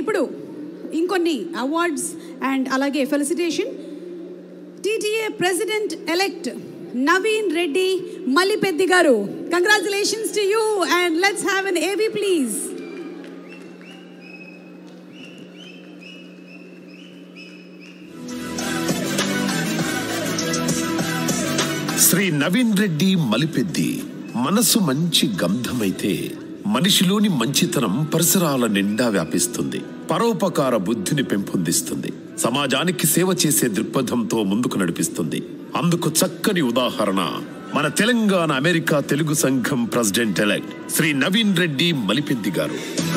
ఇప్పుడు ఇంకొన్ని awards and అలాగే felicitation TTA president elect Naveen Reddy Mallipeddi garu congratulations to you and let's have an AV please Shri Naveen Reddy Malipeddi మనసు మంచి గంధమైతే మనిషిలోని మంచితనం పరిసరాల నిండా వ్యాపిస్తుంది పరోపకార బుద్ధిని పెంపొందిస్తుంది సమాజానికి సేవ చేసే దృక్పథంతో ముందుకు నడిపిస్తుంది అందుకు చక్కని ఉదాహరణ మన Telangana America Telugu Sangham president elect Shri Naveen Reddy Malipeddi garu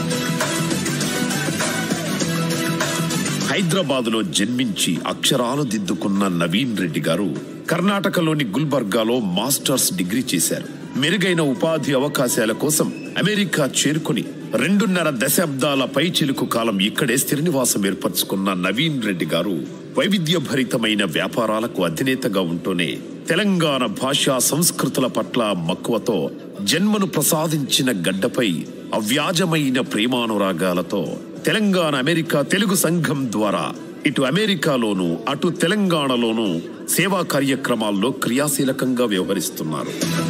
హైదరాబాదులో జన్మించి అక్షరాలు దిద్దుకున్న నవీన్ రెడ్డి గారు కర్ణాటకలోని గుల్బర్గాలో మాస్టర్స్ డిగ్రీ చేశారు మెరుగైన ఉపాధి అవకాశాల కోసం అమెరికా చేరుకుని రెండున్నర దశాబ్దాల పై చిలుకు కాలం ఇక్కడే స్థిర నివాసం ఏర్పరచుకున్న నవీన్ రెడ్డి గారు వైవిధ్యభరితమైన వ్యాపారాలకు అధినేతగా ఉంటూనే తెలంగాణ భాషా సంస్కృతుల పట్ల మక్కువతో జన్మను ప్రసాదించిన గడ్డపై అవ్యాజమైన ప్రేమానురాగాలతో తెలంగాణ అమెరికా తెలుగు సంఘం ద్వారా ఇటు అమెరికాలోను అటు తెలంగాణలోను సేవా కార్యక్రమాల్లో క్రియాశీలకంగా వ్యవహరిస్తున్నారు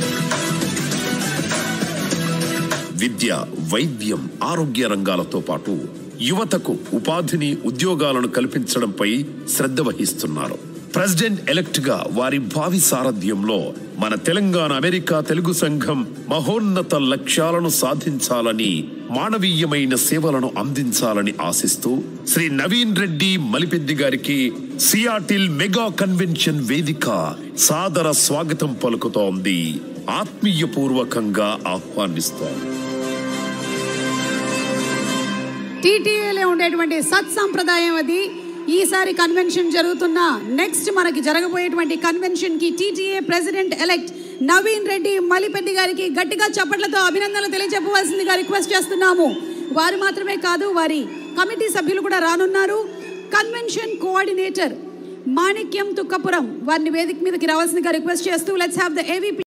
విద్య వైద్యం ఆరోగ్య రంగాలతో పాటు యువతకు ఉపాధిని ఉద్యోగాలను కల్పించడంపై శ్రద్ధ వహిస్తున్నారు ప్రెసిడెంట్ ఎలెక్ట్ గా వారి భావి సారథ్యంలో మన తెలంగాణ అమెరికా తెలుగు సంఘం మహోన్నత లక్ష్యాలను సాధించాలని మానవీయమైన సేవలను అందించాలని ఆశిస్తూ శ్రీ నవీన్ రెడ్డి మలిపెద్ది గారికి సియాటిల్ మెగా కన్వెన్షన్ వేదిక సాదర స్వాగతం పలుకుతోంది ఆత్మీయపూర్వకంగా ఆహ్వానిస్తోంది టీటీఏలో ఉండేటువంటి సత్సంప్రదాయం అది ఈసారి కన్వెన్షన్ జరుగుతున్న నెక్స్ట్ మనకి జరగబోయేటువంటి కన్వెన్షన్కి TTA president elect Naveen Reddy Malipeddi గారికి గట్టిగా చప్పట్లతో అభినందనలు తెలియజెప్పవలసిందిగా రిక్వెస్ట్ చేస్తున్నాము వారు మాత్రమే కాదు వారి కమిటీ సభ్యులు కూడా రానున్నారు కన్వెన్షన్ కోఆర్డినేటర్ మాణిక్యం తుక్కపురం వారిని వేదిక మీదకి రావాల్సిందిగా రిక్వెస్ట్ చేస్తూ లెట్స్ హ్యావ్ ద ఏవీ